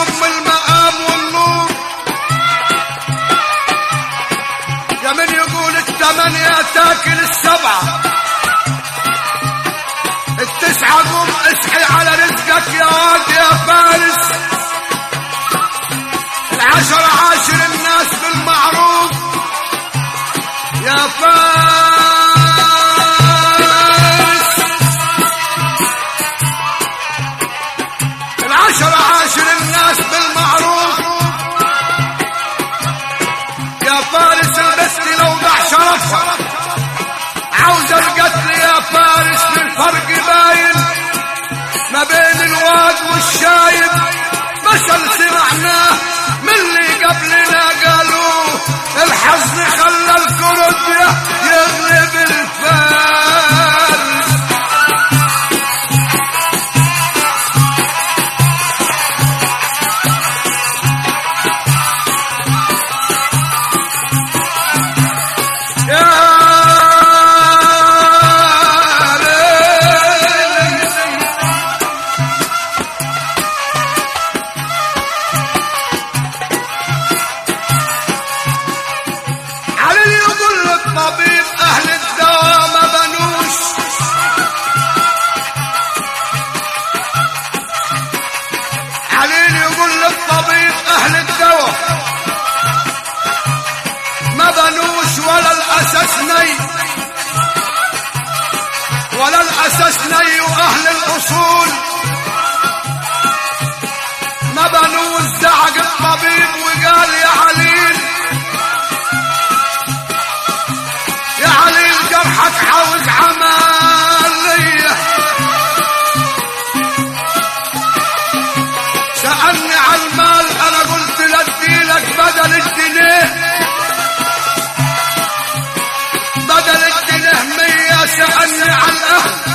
ام المقام والنور يا من يقول الثمانية تاكل السبعة التسعة قوم اصحي على رزقك يا واد يا فارس العشرة عاشر الناس بالمعروف يا فارس العشرة عاشر الناس بالمعروف يا فارس البست لو ضع شرفها عاوز القتل يا فارس للفرق باين ما بين الواد والشايب مثل سمعناه من اللي قبلنا قالوه الحزن خلى الكردية يغلب الفارس يا ليل علي يقول الطبيب اهل الدواء ما بنوش علي يقول للطبيب اهل الدواء ما بنوش ولا الاساس ني ولا الاساس ني واهل الاصول ما بنوش زعق الطبيب وقال يا عليل يا علي جرحك عاوز عملية سألني على المال أنا قلت لك بدل الجنيه بدل الجنيه مية سألني على الأهل